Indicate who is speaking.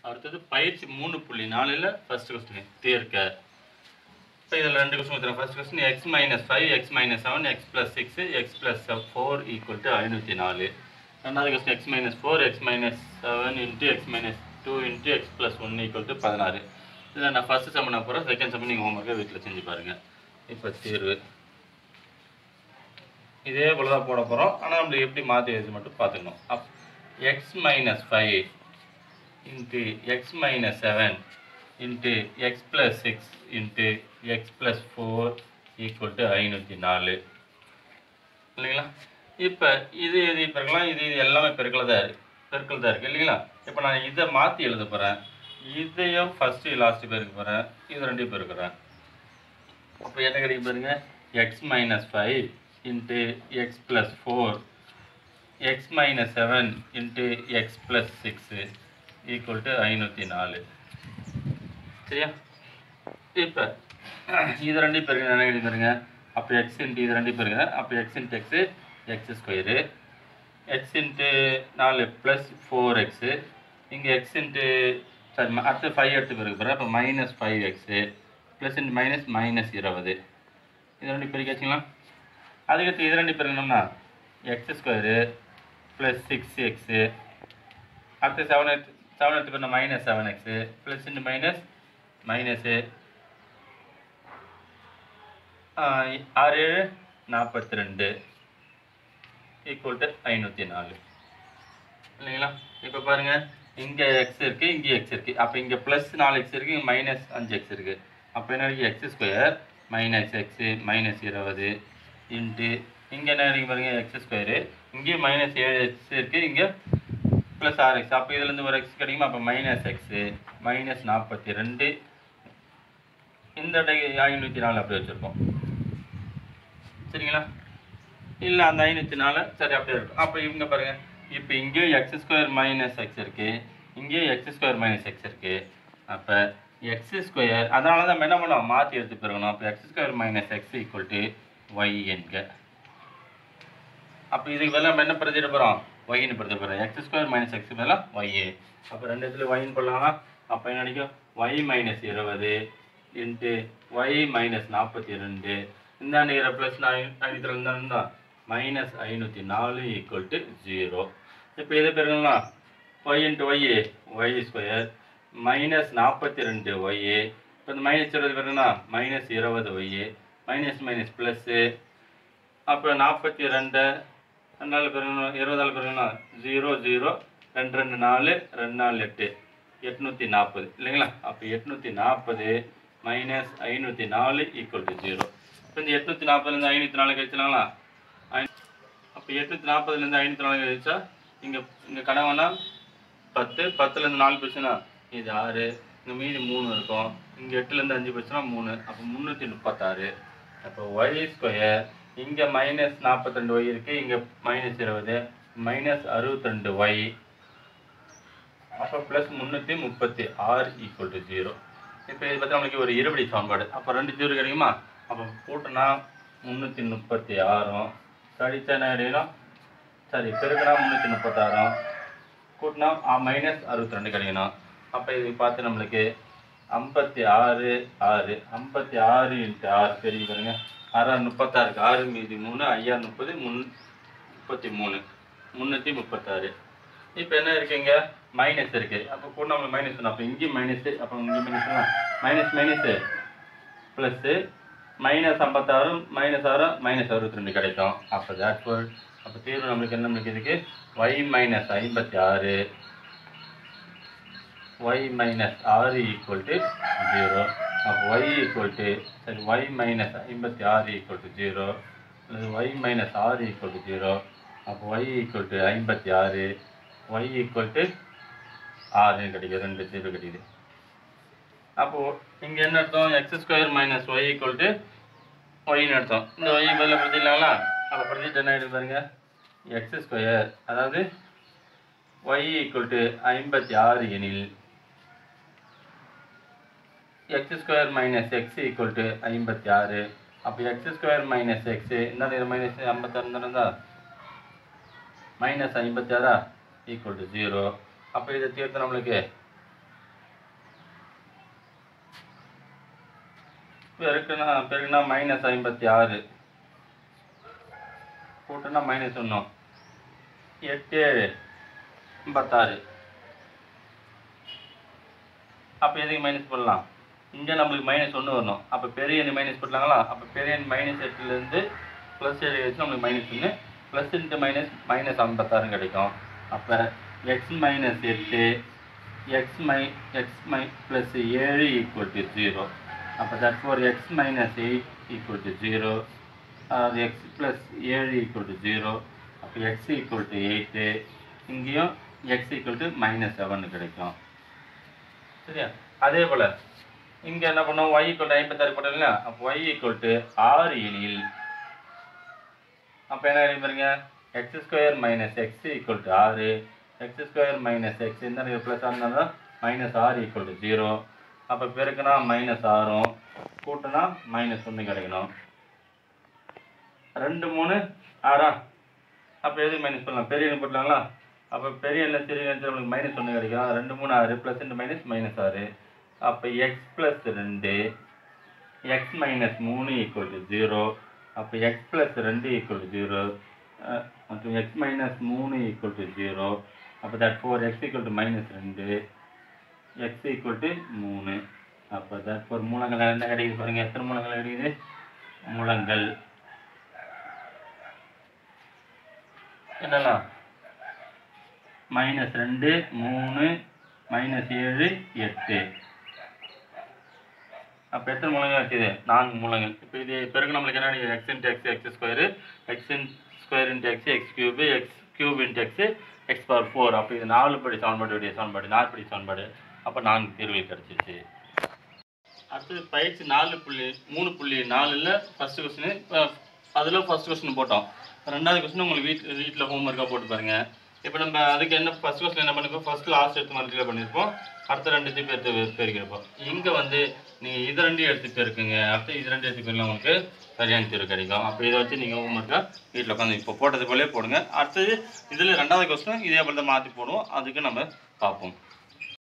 Speaker 1: அடுத்தது பயிற்சி மூணு புள்ளி நாலில் ஃபர்ஸ்ட் கொஸ்டின் தீர்க்க இப்போ இதில் ரெண்டு கொஸ்டின் கொடுத்துருங்க first question x minus five x minus seven x plus six x plus four equal to ஐநூற்றி நாலு ரெண்டாவது question x minus four x minus seven into x minus two into x plus one equal to பதினாறு இதில் நான் first some பண்ண போகிறேன் second sum நீங்கள் ஹோம்ஒர்க்கை வீட்டில் செஞ்சு பாருங்கள் இப்போ தீர்வு இதே போல தான் போட போகிறோம் ஆனால் நம்மளுக்கு எப்படி மாற்றி எழுதி மட்டும் பார்த்துக்கணும் up x minus five into x minus seven into x plus six into x plus four equal to ஐநூற்றி நாலு இல்லைங்களா இப்போ இது இது பெருக்கலாம் இது இது எல்லாமே பெருக்கல் தான் இருக்குது பெருக்கல் தான் இருக்குது இல்லைங்களா இப்போ நான் இதை மாற்றி எழுத போகிறேன் இதையும் ஃபஸ்ட்டு லாஸ்ட்டு பெருக்க போகிறேன் இது ரெண்டையும் பெருக்கிறேன் அப்போ என்ன கிடைக்கும் பாருங்க x minus five into x plus four x minus seven into x plus six equal to ஐநூற்றி நாலு சரியா இப்போ இது ரெண்டையும் பெருங்க என்ன கிடைக்கும் பாருங்க அப்போ எக்ஸ் இன்ட்டு இது ரெண்டையும் பெருங்க அப்போ x into x x square x into நாலு ப்ளஸ் ஃபோர் எக்ஸு இங்கே எக்ஸ் இன்ட்டு சாரி ம- அடுத்து ஃபைவ் எடுத்து பிறகு பிறகு அப்போ minus five x plus into minus minus இருபது இது ரெண்டு பெருக்கி வச்சுக்கலாம் அதுக்கடுத்து இது ரெண்டு பெருக்கணும்னா x square plus six x அடுத்து செவன் எடுத்து செவன் எடுத்து பண்ண minus seven x plus into minus minus ஆறு ஏழு நாற்பத்தி ரெண்டு ஈக்குவல் டு ஐநூற்றி நாலு இல்லைங்களா இப்போ பாருங்க இங்கே எக்ஸ் இருக்குது இங்கே எக்ஸ் இருக்குது அப்போ இங்கே ப்ளஸ் நாலு எக்ஸ் இருக்குது இங்கே மைனஸ் அஞ்சு எக்ஸ் இருக்குது அப்போ என்ன இருக்குது x square minus x minus இருபது இன்ட்டு இங்கே என்ன இருக்குது பாருங்க எக்ஸ் ஸ்கொயரு இங்கேயும் மைனஸ் ஏழு எக்ஸ் இருக்குது இங்கே ப்ளஸ் ஆறு எக்ஸ் அப்போ இதுலேருந்து ஒரு எக்ஸ் கிடைக்குமா அப்போ மைனஸ் எக்ஸு மைனஸ் நாற்பத்தி ரெண்டு இந்த ஐநூற்றி நாலு அப்படி வச்சுருக்கோம் சரிங்களா இல்லை அந்த ஐநூற்றி நாலு சரி அப்படியே இருக்கும் அப்போ இவங்க பாருங்க இப்போ இங்கேயும் எக்ஸ் ஸ்கொயர் மைனஸ் எக்ஸ் இருக்கு இங்கேயும் எக்ஸ் ஸ்கொயர் மைனஸ் எக்ஸ் இருக்கு அப்போ எக்ஸ் ஸ்கொயர் அதனால தான் நம்ம என்ன பண்ணோம் மாற்றி எடுத்து பெருகணும் அப்போ x square minus x equal to y என்க அப்போ இதுக்கு பதிலா நம்ம என்ன பிரதிட போகிறோம் ஒய்னு பிரதிட போகிறோம் எக்ஸ் ஸ்கொயர் மைனஸ் எக்ஸ் பதிலாக ஒய் அப்போ ரெண்டு இடத்துல ஒய்னு போடலாமா அப்போ என்ன கிடைக்கும் ஒய் மைனஸ் இருபது இன்ட்டு ஒய் மைனஸ் நாற்பத்தி ரெண்டு இந்த நீரை ப்ளஸ் ஐநூற்றி ரெண்டு இருந்தா மைனஸ் ஐநூற்றி நாலு ஈக்குவல் டு ஜீரோ இப்போ எது பெருங்களா y into y y square minus நாற்பத்தி ரெண்டு ஒய் இப்போ இந்த மைனஸ் இருபது பெருங்கன்னா மைனஸ் இருபது ஒய் மைனஸ் மைனஸ் ப்ளஸ்ஸு அப்போ நாற்பத்தி ரெண்டு ரெண்டு நாலு பெருங்கணும் இருபது நாலு பெருங்கணும் ஜீரோ ஜீரோ ரெண்டு ரெண்டு நாலு ரெண்டு நாலு எட்டு எட்நூற்றி நாற்பது இல்லைங்களா அப்போ எட்நூற்றி நாற்பது மைனஸ் ஐநூற்றி நாலு ஈக்குவல் டு ஜீரோ இப்போ இந்த எட்நூற்றி நாற்பதுலேருந்து ஐநூற்றி நாலு கழிச்சலாங்களா அப்போ எட்நூற்றி நாற்பதுலேருந்து ஐநூற்றி நாலு கழிச்சா இங்கே இங்கே கணவனா பத்து பத்துலேருந்து நாலு போச்சுன்னா இது ஆறு இங்கே மீதி மூணு இருக்கும் இங்கே எட்டுலேருந்து அஞ்சு போச்சுன்னா மூணு அப்போ முந்நூற்றி முப்பத்தாறு அப்போ ஒய் ஸ்கொயர் இங்கே மைனஸ் நாற்பத்தி ரெண்டு ஒய் இருக்குது இங்கே மைனஸ் இருபது மைனஸ் அறுபத்தி ரெண்டு ஒய் அப்போ ப்ளஸ் முந்நூற்றி முப்பத்தி ஆறு ஈக்குவல் டு ஜீரோ இப்போ இதை பற்றி நம்மளுக்கு ஒரு இருபடி சமன்பாடு அப்போ ரெண்டு ஜீரோ கிடைக்குமா அப்போ கூட்டினா முந்நூற்றி முப்பத்தி ஆறும் கழிச்சா என்ன கிடைக்கணும் சரி பெருக்கினா முந்நூற்றி முப்பத்தாறும் கூட்டினா மைனஸ் அறுபத்தி ரெண்டு கிடைக்கணும் அப்போ இது பார்த்து நம்மளுக்கு ஐம்பத்தி ஆறு ஆறு ஐம்பத்தி ஆறு இன்ட்டு ஆறு பெரிய பாருங்க ஆறாறு முப்பத்தாறுக்கு ஆறு மீதி மூணு ஐயா முப்பது முன் முப்பத்தி மூணு முந்நூற்றி முப்பத்தாறு இப்போ என்ன இருக்குங்க மைனஸ் இருக்கு அப்போ கூட நம்ம மைனஸ் அப்போ இங்கேயும் மைனஸ் அப்போ இங்கே minus minus minus plus minus ஐம்பத்தாறு மைனஸ் ஆறு மைனஸ் அறுபத்தி ரெண்டு கிடைக்கும் அப்போ தேட் அப்போ தீர்வு நம்மளுக்கு என்ன நம்மளுக்கு இதுக்கு ஒய் மைனஸ் ஐம்பத்தி ஆறு ஒய் மைனஸ் ஆறு ஈக்குவல் டு ஜீரோ அப்போ ஒய் ஈக்குவல் டு சரி ஒய் மைனஸ் ஐம்பத்தி ஆறு ஈக்குவல் டு ஜீரோ அல்லது ஒய் மைனஸ் ஆறு ஈக்குவல் டு ஜீரோ அப்போ ஒய் ஈக்குவல் டு ஐம்பத்தி ஆறு ஒய் ஈக்குவல் டு ஆறுன்னு கிடைக்கும் ரெண்டு ஜீரோ கிடைக்குது அப்போது இங்கே என்ன அர்த்தம் x square minus y equal to ஒய்னு அர்த்தம் இந்த ஒய் பதில் பிரதிக்கலாங்களா அப்போ பிரதிட்டு என்ன ஆகிடும் பாருங்க எக்ஸ் ஸ்கொயர் அதாவது ஒய் ஈக்குவல் டு ஐம்பத்தி ஆறு எனில் x square minus x equal to ஐம்பத்தி ஆறு அப்போ எக்ஸ் ஸ்கொயர் மைனஸ் எக்ஸு இந்த மைனஸ் ஐம்பத்தாறு இருந்தா மைனஸ் ஐம்பத்தி ஆறா ஈக்குவல் டு ஜீரோ அப்போ இதை தீர்த்து நம்மளுக்கு பெருக்குனா பெருக்குனா மைனஸ் ஐம்பத்தி ஆறு கூட்டுனா மைனஸ் ஒன்று எட்டு ஏழு ஐம்பத்தாறு அப்போ எதுக்கு மைனஸ் பண்ணலாம் இங்கே நம்மளுக்கு மைனஸ் ஒன்று வரணும் அப்போ பெரிய எண் மைனஸ் பண்ணலாங்களா அப்போ பெரிய எண் மைனஸ் எட்டுலேருந்து ப்ளஸ் ஏழு வச்சு நம்மளுக்கு மைனஸ் ஒன்று ப்ளஸ் இன்ட்டு மைனஸ் மைனஸ் ஐம்பத்தாறு கிடைக்கும் அப்போ எக்ஸ் மைனஸ் எட்டு எக்ஸ் மை எக்ஸ் மை ப்ளஸ் ஏழு ஈக்குவல் டு ஜீரோ அப்போ therefore x minus eight equal to zero அது எக்ஸ் ப்ளஸ் ஏழு ஈக்குவல் டு ஜீரோ அப்போ எக்ஸ் ஈக்குவல் டு எயிட்டு இங்கேயும் x equal to minus seven கிடைக்கும் சரியா அதே போல் இங்கே என்ன பண்ணோம் ஒய் ஈக்குவல் டு ஐம்பத்தாறு போட்டோம் இல்லையா அப்போ ஒய் ஈக்குவல் டு ஆறு எனில் அப்போ என்ன எழுதி பாருங்க x square minus x equal to ஆறு எக்ஸ் ஸ்கொயர் மைனஸ் எக்ஸ் இந்த ப்ளஸ் ஆறுனா மைனஸ் ஆறு ஈக்குவல் டு ஜீரோ அப்போ பெருக்குனா மைனஸ் ஆறும் கூட்டுனா மைனஸ் ஒன்று கிடைக்கணும் ரெண்டு மூணு ஆறா அப்போ எது மைனஸ் பண்ணலாம் பெரிய எண்ணு போட்டலாங்களா அப்போ பெரிய எண்ணெய் சிறிய எண்ணெய் நம்மளுக்கு மைனஸ் ஒன்று கிடைக்கும் ரெண்டு மூணு ஆறு ப்ளஸ் ரெண்டு மைனஸ் மைனஸ் ஆறு அப்போ எக்ஸ் ப்ளஸ் ரெண்டு எக்ஸ் மைனஸ் மூணு ஈக்குவல் டு ஜீரோ அப்போ எக்ஸ் ப்ளஸ் ரெண்டு ஈக்குவல் டு ஜீரோ மற்றும் எக்ஸ் மைனஸ் மூணு ஈக்குவல் டு ஜீரோ அப்போ therefore x equal to minus ரெண்டு எக்ஸ் ஈக்குவல் டு மூணு அப்போ தட் ஃபோர் மூலங்கள் என்ன கிடைக்குது பாருங்கள் எத்தனை மூலங்கள் கிடைக்குது மூலங்கள் என்னெல்லாம் மைனஸ் ரெண்டு மூணு மைனஸ் ஏழு எட்டு அப்போ எத்தனை மூலங்கள் இருக்குது நான்கு மூலங்கள் இப்போ இது பிறகு நம்மளுக்கு என்ன x into x x square x in square into x x cube x cube into x x power four அப்போ இது நாலு படி சமன்பாடு சமன்பாடு நாலு படி சமன்பாடு அப்போ நான்கு தீர்வுகள் கிடச்சிச்சு அடுத்தது பயிற்சி நாலு புள்ளி மூணு புள்ளி நாலில் ஃபஸ்ட்டு கொஸ்டின் அதில் ஃபஸ்ட் கொஸ்டின் போட்டோம் ரெண்டாவது கொஸ்டின் உங்களுக்கு வீட் வீட்டில் ஹோம்ஒர்க்காக போட்டு பாருங்க இப்போ நம்ம அதுக்கு என்ன ஃபஸ்ட் கொஸ்டின் என்ன பண்ணிருப்போம் ஃபர்ஸ்ட் லாஸ்ட் எடுத்து மல்டிப்ளை பண்ணியிருப்போம் அடுத்த ரெண்டு திருப்பி எடுத்து பெருக்கிருப்போம் இங்கே வந்து நீங்கள் இது ரெண்டு எடுத்து பெருக்குங்க அடுத்து இது ரெண்டு எடுத்து பெருக்கலாம் உங்களுக்கு சரியான தீர்வு கிடைக்கும் அப்போ இதை வச்சு நீங்கள் ஹோம்ஒர்க்காக வீட்டில் உட்காந்து இப்போ போட்டது போலே போடுங்க அடுத்தது இதில் ரெண்டாவது கொஸ்டின் இதே போல் தான் மாற்றி போடுவோம் அதுக்கு நம்ம பார்ப்போம்